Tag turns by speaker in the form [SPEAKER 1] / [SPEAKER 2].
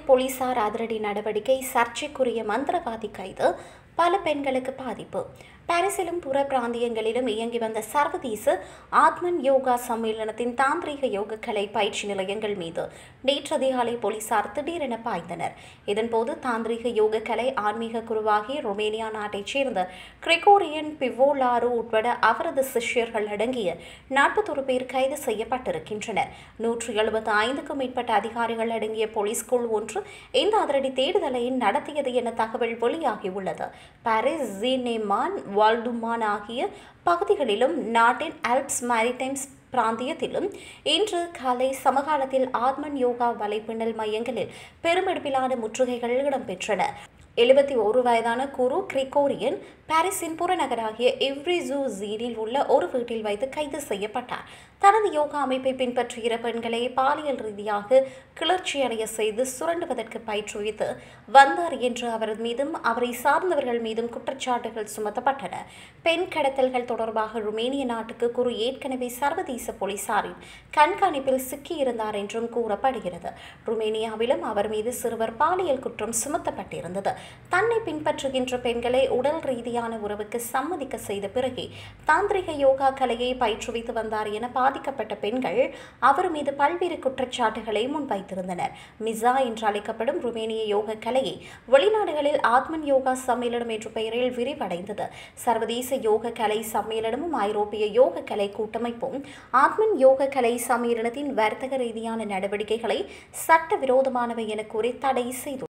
[SPEAKER 1] போலீசார் அதிரடி நடவடிக்கை சர்ச்சைக்குரிய மந்திரவாதி கைது பல பெண்களுக்கு பாதிப்பு பாரிஸிலும் புற பிராந்தியங்களிலும் இயங்கி வந்த சர்வதேச ஆத்மன் யோகா சம்மேளனத்தின் தாந்திரீக யோக கலை பயிற்சி நிலையங்கள் மீது நேற்று அதிகாலை போலீசார் திடீரென பாய்ந்தனர் இதன்போது தாந்திரீக யோக கலை ஆன்மீக குருவாகிய ரொமேனியா நாட்டைச் சேர்ந்த கிரிகோரியன் பிவோலாரு உட்பட அவரது சிஷ்யர்கள் அடங்கிய நாற்பத்தொரு பேர் கைது செய்யப்பட்டிருக்கின்றனர் நூற்றி எழுபத்தி ஐந்துக்கும் மேற்பட்ட அதிகாரிகள் அடங்கிய போலீஸ் குழு ஒன்று இந்த அதிரடி தேடுதலை நடத்தியது என தகவல் வெளியாகியுள்ளது பாரிஸ் ஜீனேமான் வால்டுமான் ஆகிய பகுதிகளிலும் நாட்டின் ஆல்ப்ஸ் மேரிடைம்ஸ் பிராந்தியத்திலும் இன்று காலை சமகாலத்தில் ஆத்மன் யோகா வலைப்பின்னல் மையங்களில் பெருமெடுப்பிலான முற்றுகைகள் இடம்பெற்றன எழுபத்தி ஒரு வயதான குரு கிரிகோரியன் பாரிஸின் புறநகராகிய எவ்ரிசூ ஜீனில் உள்ள ஒரு வீட்டில் வைத்து கைது செய்யப்பட்டார் தனது யோகா அமைப்பை பின்பற்றுகிற பெண்களை பாலியல் ரீதியாக கிளர்ச்சியடைய செய்து சுரண்டுவதற்கு பயிற்றுவித்து வந்தார் என்று அவர் மீதும் அவரை சார்ந்தவர்கள் மீதும் குற்றச்சாட்டுகள் சுமத்தப்பட்டன பெண் கடத்தல்கள் தொடர்பாக ருமேனிய நாட்டுக்கு குரு ஏற்கனவே சர்வதேச போலீசாரின் கண்காணிப்பில் சிக்கியிருந்தார் என்றும் கூறப்படுகிறது ருமேனியாவிலும் அவர் மீது சிறுவர் பாலியல் குற்றம் சுமத்தப்பட்டிருந்தது தன்னை பின்பற்றுகின்ற பெண்களை உடல் ரீதியான உறவுக்கு சம்மதிக்க செய்த பிறகே தாந்திரிக யோகா கலையை பயிற்றுவித்து வந்தார் என பாதிக்கப்பட்ட பெண்கள் அவர் மீது பல்வேறு குற்றச்சாட்டுகளை முன்வைத்திருந்தனர் மிசா என்று அழைக்கப்படும் ருமேனிய யோக கலையை வெளிநாடுகளில் ஆத்மன் யோகா சம்மேளனம் என்ற பெயரில் விரிவடைந்தது சர்வதேச யோக கலை சம்மேளனமும் ஐரோப்பிய யோக கலை கூட்டமைப்பும் ஆத்மன் யோக கலை சம்மேளனத்தின் வர்த்தக ரீதியான நடவடிக்கைகளை சட்டவிரோதமானவை என கூறி தடை செய்துள்ளன